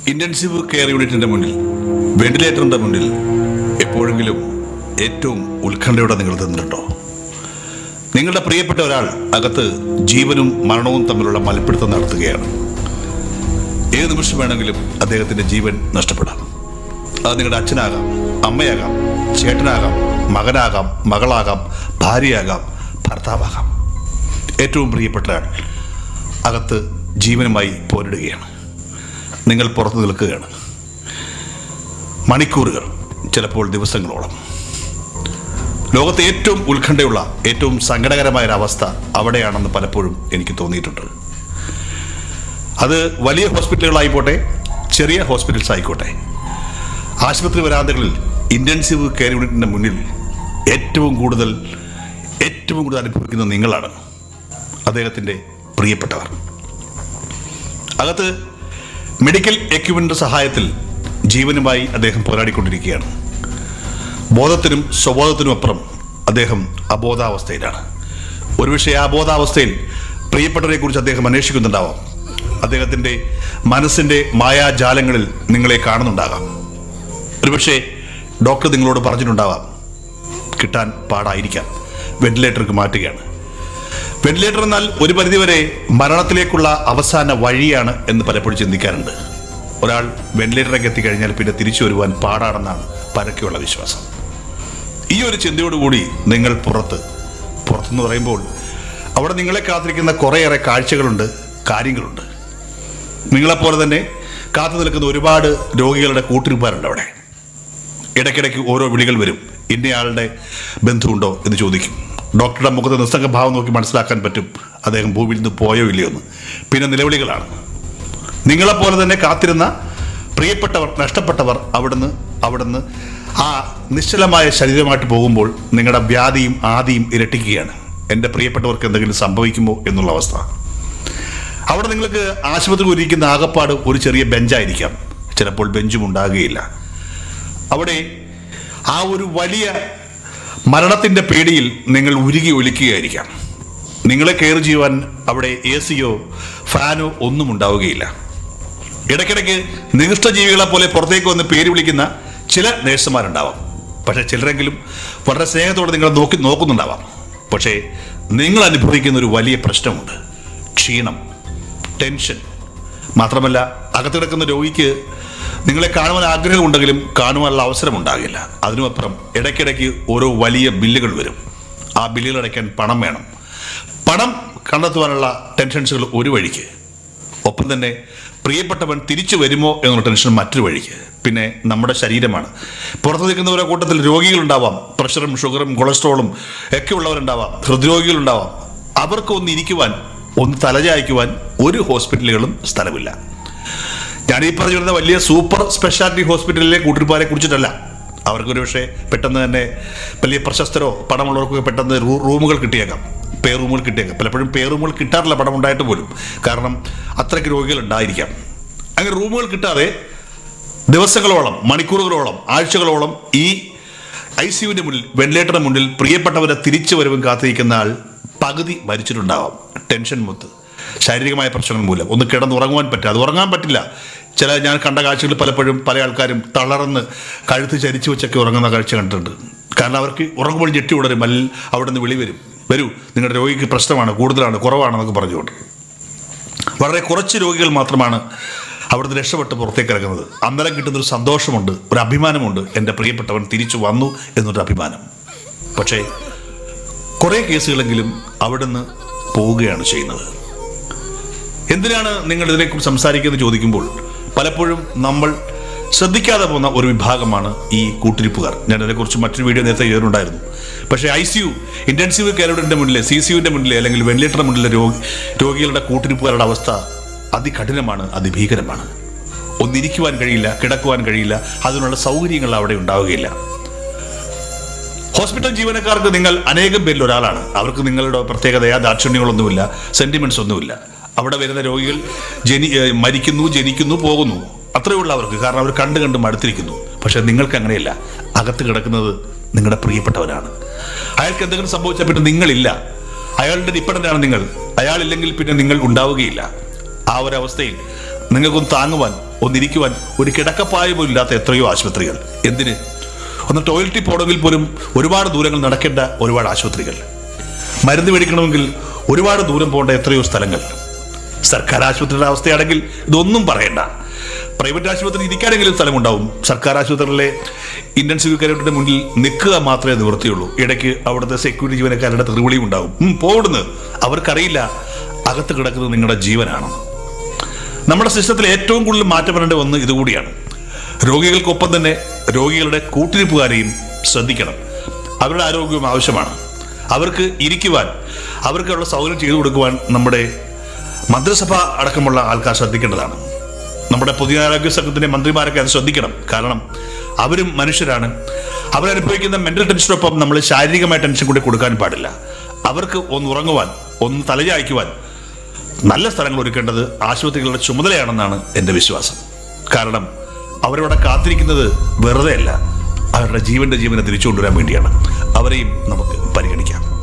intensive care യൂണിറ്റിന്റെ മുന്നിൽ വെന്റിലേറ്ററിന്റെ മുന്നിൽ എപ്പോഴെങ്കിലും ഏറ്റവും ഉത്കണ്ഠയോടെ നിങ്ങൾ നിന്നിട്ടുണ്ടോ നിങ്ങളുടെ പ്രിയപ്പെട്ട ഒരാൾ അകത്ത് ജീവനും മരണവും തമ്മിലുള്ള മൽപ്പിടുത്തം നടത്തുകയാണ് ഏത് നിമിഷം വേണമെങ്കിലും അദ്ദേഹത്തിന്റെ ജീവൻ നഷ്ടപ്പെടാം അത് നിങ്ങളുടെ അച്ഛനാകാം അമ്മയാകാം ചേട്ടനാകാം മകനാകാം മകളാകാം ഭാര്യയാകാം ഭർത്താവാകാം ഏറ്റവും പ്രിയപ്പെട്ട ആൾ അകത്ത് ജീവനുമായി പോരിടുകയാണ് നിങ്ങൾ പുറത്തു നിൽക്കുകയാണ് മണിക്കൂറുകൾ ചിലപ്പോൾ ദിവസങ്ങളോളം ലോകത്തെ ഏറ്റവും ഉത്കണ്ഠയുള്ള ഏറ്റവും സങ്കടകരമായ ഒരു അവസ്ഥ അവിടെയാണെന്ന് പലപ്പോഴും എനിക്ക് തോന്നിയിട്ടുണ്ട് അത് വലിയ ഹോസ്പിറ്റലുകളായിക്കോട്ടെ ചെറിയ ഹോസ്പിറ്റൽസ് ആയിക്കോട്ടെ ആശുപത്രി വരാന്തകളിൽ ഇന്റൻസീവ് കെയർ യൂണിറ്റിന്റെ മുന്നിൽ ഏറ്റവും കൂടുതൽ ഏറ്റവും കൂടുതൽ അനുഭവിക്കുന്നത് നിങ്ങളാണ് അദ്ദേഹത്തിൻ്റെ പ്രിയപ്പെട്ടവർ അകത്ത് മെഡിക്കൽ എക്യുപ്മെന്റിന്റെ സഹായത്തിൽ ജീവനുമായി അദ്ദേഹം പോരാടിക്കൊണ്ടിരിക്കുകയാണ് ബോധത്തിനും സ്വബോധത്തിനും അപ്പുറം അദ്ദേഹം അബോധാവസ്ഥയിലാണ് ഒരുപക്ഷെ ആ അബോധാവസ്ഥയിൽ പ്രിയപ്പെട്ടവരെ കുറിച്ച് അദ്ദേഹം അന്വേഷിക്കുന്നുണ്ടാവാം അദ്ദേഹത്തിന്റെ മനസ്സിന്റെ മായാജാലങ്ങളിൽ നിങ്ങളെ കാണുന്നുണ്ടാകാം ഒരുപക്ഷെ ഡോക്ടർ നിങ്ങളോട് പറഞ്ഞിട്ടുണ്ടാവാം കിട്ടാൻ പാടായിരിക്കാം വെന്റിലേറ്റർക്ക് മാറ്റുകയാണ് വെന്റിലേറ്റർ എന്നാൽ ഒരു പരിധിവരെ മരണത്തിലേക്കുള്ള അവസാന വഴിയാണ് എന്ന് പലപ്പോഴും ചിന്തിക്കാറുണ്ട് ഒരാൾ വെന്റിലേറ്ററിലേക്ക് എത്തിക്കഴിഞ്ഞാൽ പിന്നെ തിരിച്ചു വരുവാൻ പാടാണെന്നാണ് പരക്കെയുള്ള വിശ്വാസം ഈ ഒരു ചിന്തയോടുകൂടി നിങ്ങൾ പുറത്ത് പുറത്തെന്ന് പറയുമ്പോൾ അവിടെ നിങ്ങളെ കാത്തിരിക്കുന്ന കുറേയേറെ കാഴ്ചകളുണ്ട് കാര്യങ്ങളുണ്ട് നിങ്ങളെപ്പോലെ തന്നെ കാത്തു നിൽക്കുന്ന ഒരുപാട് രോഗികളുടെ കൂട്ടിരിപ്പാരുണ്ട് അവിടെ ഇടയ്ക്കിടയ്ക്ക് ഓരോ വിളികൾ വരും ഇന്നയാളുടെ ബന്ധുവുണ്ടോ എന്ന് ചോദിക്കും ഡോക്ടറുടെ മുഖത്ത് നിസ്സംഗ ഭാവം നോക്കി മനസ്സിലാക്കാൻ പറ്റും അദ്ദേഹം ഭൂമിയിൽ നിന്ന് പോയോ ഇല്ലയോ എന്ന് പിന്നെ നിലവിളികളാണ് നിങ്ങളെപ്പോലെ തന്നെ കാത്തിരുന്ന പ്രിയപ്പെട്ടവർ നഷ്ടപ്പെട്ടവർ അവിടുന്ന് അവിടുന്ന് ആ നിശ്ചലമായ ശരീരമായിട്ട് പോകുമ്പോൾ നിങ്ങളുടെ വ്യാധിയും ആദിയും ഇരട്ടിക്കുകയാണ് എൻ്റെ പ്രിയപ്പെട്ടവർക്ക് എന്തെങ്കിലും സംഭവിക്കുമോ എന്നുള്ള അവസ്ഥ അവിടെ നിങ്ങൾക്ക് ആശുപത്രി ഒരുക്കുന്ന ആകപ്പാട് ഒരു ചെറിയ ബെഞ്ചായിരിക്കാം ചിലപ്പോൾ ബെഞ്ചും ഉണ്ടാകുകയില്ല അവിടെ ആ ഒരു വലിയ മരണത്തിൻ്റെ പേടിയിൽ നിങ്ങൾ ഉരുകി ഒലിക്കുകയായിരിക്കാം നിങ്ങളെ കെയർ ചെയ്യുവാൻ അവിടെ എ സിയോ ഫാനോ ഒന്നും ഉണ്ടാവുകയില്ല ഇടയ്ക്കിടയ്ക്ക് നികൃഷ്ടജീവികളെ പോലെ പുറത്തേക്ക് വന്ന് പേര് വിളിക്കുന്ന ചില നേഴ്സുമാരുണ്ടാവാം പക്ഷേ ചിലരെങ്കിലും വളരെ സ്നേഹത്തോടെ നിങ്ങളെ നോക്കി നോക്കുന്നുണ്ടാവാം പക്ഷേ നിങ്ങൾ അനുഭവിക്കുന്ന ഒരു വലിയ പ്രശ്നമുണ്ട് ക്ഷീണം ടെൻഷൻ മാത്രമല്ല അകത്ത് കിടക്കുന്ന രോഗിക്ക് നിങ്ങളെ കാണുവാൻ ആഗ്രഹമുണ്ടെങ്കിലും കാണുവാനുള്ള അവസരം ഉണ്ടാകില്ല അതിനുമപ്പുറം ഇടയ്ക്കിടയ്ക്ക് ഓരോ വലിയ ബില്ലുകൾ വരും ആ ബില്ലുകൾ അടയ്ക്കാൻ പണം വേണം പണം കണ്ടെത്തുവാനുള്ള ടെൻഷൻസുകൾ ഒരു വഴിക്ക് ഒപ്പം തന്നെ പ്രിയപ്പെട്ടവൻ തിരിച്ചു വരുമോ എന്നുള്ള ടെൻഷൻ മറ്റൊരു വഴിക്ക് പിന്നെ നമ്മുടെ ശരീരമാണ് പുറത്തു നിൽക്കുന്നവരുടെ കൂട്ടത്തിൽ രോഗികളുണ്ടാവാം പ്രഷറും ഷുഗറും കൊളസ്ട്രോളും ഒക്കെ ഉള്ളവരുണ്ടാവാം ഹൃദ്രോഗികളുണ്ടാവാം അവർക്ക് ഒന്ന് ഇരിക്കുവാൻ ഒന്ന് തലചായ്ക്കുവാൻ ഒരു ഹോസ്പിറ്റലുകളും സ്ഥലമില്ല ഞാൻ ഈ പറഞ്ഞു വരുന്ന വലിയ സൂപ്പർ സ്പെഷ്യാലിറ്റി ഹോസ്പിറ്റലിലെ കൂട്ടിരിപ്പാരെ കുറിച്ചിട്ടല്ല അവർക്കൊരു പക്ഷേ പെട്ടെന്ന് തന്നെ വലിയ പ്രശസ്തരോ പണമുള്ളവർക്കൊക്കെ പെട്ടെന്ന് റൂ- റൂമുകൾ കിട്ടിയേക്കാം പേ റൂമുകൾ കിട്ടിയേക്കാം പലപ്പോഴും പേ റൂമുകൾ കിട്ടാറില്ല പണം ഉണ്ടായിട്ട് പോലും കാരണം അത്രയ്ക്ക് രോഗികൾ ഉണ്ടായിരിക്കാം അങ്ങനെ റൂമുകൾ കിട്ടാതെ ദിവസങ്ങളോളം മണിക്കൂറുകളോളം ആഴ്ചകളോളം ഈ ഐ സിയുവിൻ്റെ മുന്നിൽ വെന്റിലേറ്ററിന് മുന്നിൽ പ്രിയപ്പെട്ടവരെ തിരിച്ചു വരവും കാത്തിരിക്കുന്ന ആൾ പകുതി മരിച്ചിട്ടുണ്ടാവാം ടെൻഷൻ മുത്ത് ശാരീരികമായ പ്രശ്നങ്ങൾ മൂലം ഒന്ന് കിടന്നുറങ്ങുവാൻ പറ്റില്ല അത് ഉറങ്ങാൻ പറ്റില്ല ചില ഞാൻ കണ്ട കാഴ്ചകൾ പലപ്പോഴും പല ആൾക്കാരും തളർന്ന് കഴുത്ത് ചരിച്ചു വെച്ചൊക്കെ ഉറങ്ങുന്ന കാഴ്ച കണ്ടിട്ടുണ്ട് കാരണം അവർക്ക് ഉറങ്ങുമ്പോൾ ഞെട്ടി ഉണരും അല്ല അവിടെ നിന്ന് വിളി വരും വരൂ നിങ്ങളുടെ രോഗിക്ക് പ്രശ്നമാണ് കൂടുതലാണ് കുറവാണെന്നൊക്കെ പറഞ്ഞുകൊണ്ട് വളരെ കുറച്ച് രോഗികൾ മാത്രമാണ് അവിടുന്ന് രക്ഷപ്പെട്ട് പുറത്തേക്ക് ഇറങ്ങുന്നത് അന്നേരം കിട്ടുന്നൊരു സന്തോഷമുണ്ട് ഒരു അഭിമാനമുണ്ട് എൻ്റെ പ്രിയപ്പെട്ടവൻ തിരിച്ചു വന്നു എന്നൊരു അഭിമാനം പക്ഷേ കുറേ കേസുകളെങ്കിലും അവിടുന്ന് പോവുകയാണ് ചെയ്യുന്നത് എന്തിനാണ് നിങ്ങൾ ഇതിനെക്കുറിച്ച് സംസാരിക്കുന്നത് ചോദിക്കുമ്പോൾ പലപ്പോഴും നമ്മൾ ശ്രദ്ധിക്കാതെ പോകുന്ന ഒരു വിഭാഗമാണ് ഈ കൂട്ടിരിപ്പുകാർ ഞാൻ അതിനെക്കുറിച്ച് മറ്റൊരു വീഡിയോ നേരത്തെ ചെയ്തിട്ടുണ്ടായിരുന്നു പക്ഷേ I C U intensive care യൂണിറ്റിൻ്റെ മുന്നിലെ സി സി യുവിൻ്റെ മുന്നിലെ അല്ലെങ്കിൽ വെന്റിലേറ്ററിന് മുന്നിലെ രോഗി രോഗികളുടെ കൂട്ടിരിപ്പുകാരുടെ അവസ്ഥ അതികഠിനമാണ് അതിഭീകരമാണ് ഒന്നിരിക്കുവാൻ കഴിയില്ല കിടക്കുവാൻ കഴിയില്ല അതിനുള്ള സൗകര്യങ്ങൾ അവിടെ ഉണ്ടാവുകയില്ല ഹോസ്പിറ്റൽ ജീവനക്കാർക്ക് നിങ്ങൾ അനേകം പേരിൽ ഒരാളാണ് അവർക്ക് നിങ്ങളുടെ പ്രത്യേകതയാ ദാക്ഷിണ്യങ്ങളൊന്നുമില്ല സെന്റിമെന്റ്സ് ഒന്നുമില്ല അവിടെ വരുന്ന രോഗികൾ ജനി ഏഹ് മരിക്കുന്നു ജനിക്കുന്നു പോകുന്നു അത്രയേ ഉള്ളൂ അവർക്ക് കാരണം അവർ കണ്ട് കണ്ട് മടുത്തിരിക്കുന്നു പക്ഷെ നിങ്ങൾക്ക് അങ്ങനെയല്ല അകത്ത് കിടക്കുന്നത് നിങ്ങളുടെ പ്രിയപ്പെട്ടവരാണ് അയാൾക്ക് എന്തെങ്കിലും സംഭവിച്ചാൽ പിന്നെ നിങ്ങളില്ല അയാളുടെ ഡിപ്പെൻഡൻ്റ് ആണ് നിങ്ങൾ അയാളില്ലെങ്കിൽ പിന്നെ നിങ്ങൾ ഉണ്ടാവുകയില്ല ആ ഒരു അവസ്ഥയിൽ നിങ്ങൾക്കൊന്ന് താങ്ങുവാൻ ഒന്നിരിക്കുവാൻ ഒരു കിടക്കപ്പായ പോലും ഇല്ലാത്ത എത്രയോ ആശുപത്രികൾ എന്തിന് ഒന്ന് ടോയ്ലറ്റിൽ പോകണമെങ്കിൽ പോലും ഒരുപാട് ദൂരങ്ങൾ നടക്കേണ്ട ഒരുപാട് ആശുപത്രികൾ മരുന്ന് മേടിക്കണമെങ്കിൽ ഒരുപാട് ദൂരം പോകേണ്ട എത്രയോ സ്ഥലങ്ങൾ സർക്കാർ ആശുപത്രിയുടെ അവസ്ഥയാണെങ്കിൽ ഇതൊന്നും പറയണ്ട പ്രൈവറ്റ് ആശുപത്രി ഇരിക്കാനെങ്കിലും സ്ഥലമുണ്ടാവും സർക്കാർ ആശുപത്രിയിലെ ഇന്റൻസീവ് കെയറിന്റെ മുന്നിൽ നിൽക്കുക മാത്രമേ നിവൃത്തിയുള്ളൂ ഇടയ്ക്ക് അവിടുത്തെ സെക്യൂരിറ്റി ജീവനക്കാരുടെ തെറിവിളിയും ഉണ്ടാവും ഉം, പോവിടുന്ന് അവർക്കറിയില്ല അകത്ത് കിടക്കുന്നത് നിങ്ങളുടെ ജീവനാണ് നമ്മുടെ സിസ്റ്റത്തിൽ ഏറ്റവും കൂടുതൽ മാറ്റം വരേണ്ട ഒന്ന് ഇതുകൂടിയാണ് രോഗികൾക്കൊപ്പം തന്നെ രോഗികളുടെ കൂട്ടിരിപ്പുകാരെയും ശ്രദ്ധിക്കണം അവരുടെ ആരോഗ്യവും ആവശ്യമാണ് അവർക്ക് ഇരിക്കുവാൻ അവർക്കുള്ള സൗകര്യം ചെയ്തു കൊടുക്കുവാൻ നമ്മുടെ മന്ത്രിസഭ അടക്കമുള്ള ആൾക്കാർ ശ്രദ്ധിക്കേണ്ടതാണ് നമ്മുടെ പൊതുജനാരോഗ്യ സംഘത്തിന്റെ മന്ത്രിമാരൊക്കെ അത് ശ്രദ്ധിക്കണം കാരണം അവരും മനുഷ്യരാണ് അവരനുഭവിക്കുന്ന മെന്റൽ ടെൻഷനൊപ്പം നമ്മൾ ശാരീരികമായ ടെൻഷൻ കൂടി കൊടുക്കാൻ പാടില്ല അവർക്ക് ഒന്ന് ഉറങ്ങുവാൻ ഒന്ന് തലചായ്ക്കുവാൻ നല്ല സ്ഥലങ്ങൾ ഒരുക്കേണ്ടത് ആശുപത്രികളുടെ ചുമതലയാണെന്നാണ് എൻ്റെ വിശ്വാസം കാരണം അവരവിടെ കാത്തിരിക്കുന്നത് വെറുതെ അല്ല അവരുടെ ജീവന്റെ ജീവനെ തിരിച്ചു കൊണ്ടുവരാൻ വേണ്ടിയാണ് അവരെയും നമുക്ക് പരിഗണിക്കാം